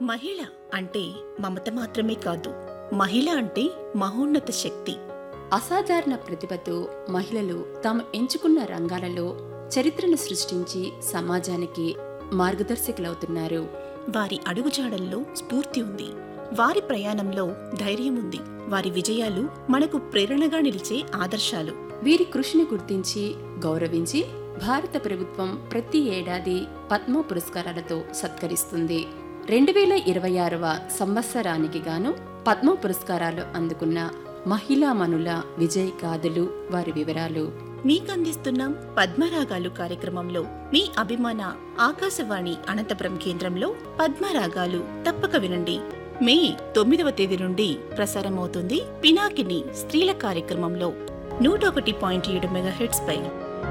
మహిళ అంటే మమత మాత్రమే కాదు మహిళ అంటే మహోన్నత శక్తి అసాధారణ ప్రతిభతో మహిళలు తాము ఎంచుకున్న రంగాలలో చరిత్రను సృష్టించి సమాజానికి మార్గదర్శకులవుతున్నారు వారి అడుగుజాడల్లో స్ఫూర్తి ఉంది వారి ప్రయాణంలో ధైర్యం ఉంది వారి విజయాలు మనకు ప్రేరణగా నిలిచే ఆదర్శాలు వీరి కృషిని గుర్తించి గౌరవించి భారత ప్రభుత్వం ప్రతి ఏడాది పద్మ పురస్కారాలతో సత్కరిస్తుంది రెండు వేల ఇరవై ఆరవ సంవత్సరానికి గాను పద్మ పురస్కారాలు అందుకున్న మహిళామణుల విజయ్ గాథలు వారి వివరాలు మీకు అందిస్తున్నాం పద్మరాగాలు కార్యక్రమంలో మీ అభిమాన ఆకాశవాణి అనంతపురం కేంద్రంలో పద్మరాగాలు తప్పక వినండి మే తొమ్మిదవ తేదీ నుండి ప్రసారమవుతుంది పినాకిని స్త్రీల కార్యక్రమంలో నూట ఒకటి పాయింట్ ఏడు మెగాహెట్స్ పై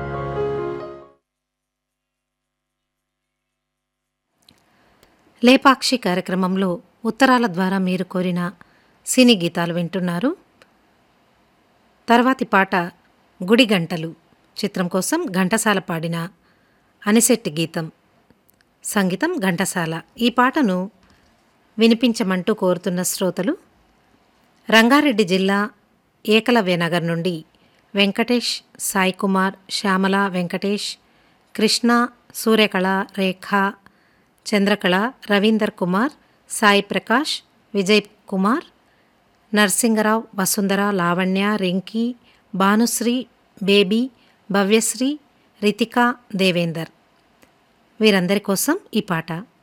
లేపాక్షి కార్యక్రమంలో ఉత్తరాల ద్వారా మీరు కోరిన సినీ గీతాలు వింటున్నారు తర్వాతి పాట గుడి గంటలు చిత్రం కోసం ఘంటసాల పాడిన అనిశెట్టి గీతం సంగీతం ఘంటసాల ఈ పాటను వినిపించమంటూ కోరుతున్న శ్రోతలు రంగారెడ్డి జిల్లా ఏకలవ్యనగర్ నుండి వెంకటేష్ సాయి కుమార్ శ్యామల వెంకటేష్ కృష్ణ సూర్యకళ రేఖ చంద్రకళ రవీందర్ కుమార్ సాయి ప్రకాష్ విజయ్ కుమార్ నరసింగరావు వసుంధర లావణ్య రింకీ భానుశ్రీ బేబీ భవ్యశ్రీ రితిక దేవేందర్ వీరందరి కోసం ఈ పాట